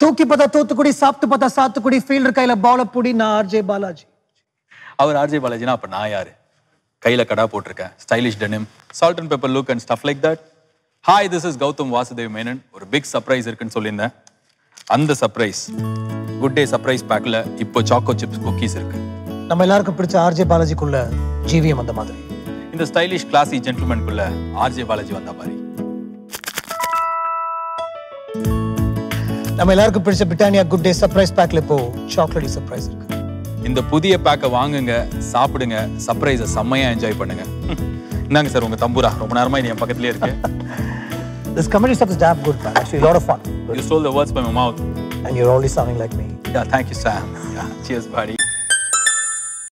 தூக்கி பார்த்தா தூத்துக்குடி சாப்பிட்டு பார்த்தா சாத்துக்குடி ஃபீல்டர் கையில பால புடி நான் ஆர்ஜே பாலாஜி அவர் ஆர்ஜே பாலாஜினா அப்ப நான் யாரு கையில கடா போட்டிருக்கேன் stylish denim salt and pepper look and stuff like that hi this is Gautham Vasudev Menon ஒரு பிக் சர்ப்ரைஸ் இருக்குன்னு சொல்லியிருந்தேன் அந்த சர்ப்ரைஸ் குட் டே சர்ப்ரைஸ் பேக்ல இப்போ சாக்கோ சிப்ஸ் குக்கீஸ் இருக்கு நம்ம எல்லாருக்கும் பிடிச்ச ஆர்ஜே பாலாஜிக்குள்ள ஜிவிஎம் அந்த மாதிரி இந்த ஸ்டைலிஷ் கிளாசி ஜென்டில்மேன்குள்ள ஆர்ஜே பாலாஜி வந்த மாதிரி நம்ம எல்லாருக்கும் பிடிச்ச பிரிட்டானியா குட் டே சர்ப்ரைஸ் பேக்ல இப்போ சாக்லேட் சர்ப்ரைஸ் இருக்கு இந்த புதிய பேக்கை வாங்குங்க சாப்பிடுங்க சர்ப்ரைஸை செம்மையா என்ஜாய் பண்ணுங்க இந்தாங்க சார் உங்க தம்பூரா ரொம்ப நேரமா இது என் பக்கத்துலயே இருக்கு This comedy stuff is damn good, man. Actually, a lot of fun. You stole the words by my mouth. And you're always sounding like me. Yeah, thank you, Sam. Yeah, cheers, buddy.